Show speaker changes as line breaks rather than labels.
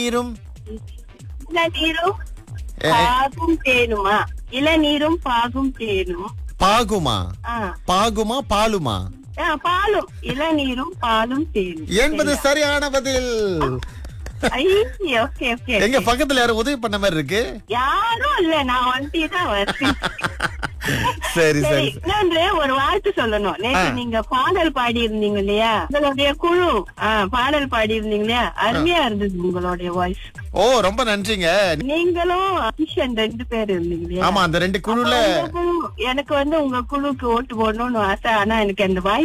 நீரும்
இளநீரும்
ஏ.
பாகும் தேனுமா இளநீரும் பாகும் தேனும்
பாகுமா
ஆ.
பாகுமா பாலுமா
ஆ, பாலும் இளநீரும் பாலும் தேனும்
என்பது சரியான பதில்
ஓகே ஓகே
எங்க பக்கத்துல யாரும் உதவி பண்ண மாதிரி இருக்கு
யாரும் இல்ல நான் ஒன்டி தான் வரேன்
சரி
சரி
சரி
இன்னொன்று ஒரு வாழ்த்து சொல்லணும் நேற்று
ஆ.
நீங்க பாடல் பாடி இருந்தீங்க இல்லையா உங்களுடைய குழு ஆ, பாடல் பாடி இருந்தீங்க இல்லையா அருமையா இருந்தது உங்களுடைய வாய்ஸ்
ஓ ரொம்ப நன்றிங்க
நீங்களும் கிஷன் ரெண்டு பேர் இருந்தீங்க இல்லையா
ஆமா அந்த ரெண்டு குழுல
உங்க குழு- எனக்கு வந்து உங்க குழுக்கு ஓட்டு போடணும்னு ஆசை ஆனா எனக்கு அந்த வாய்ப்பு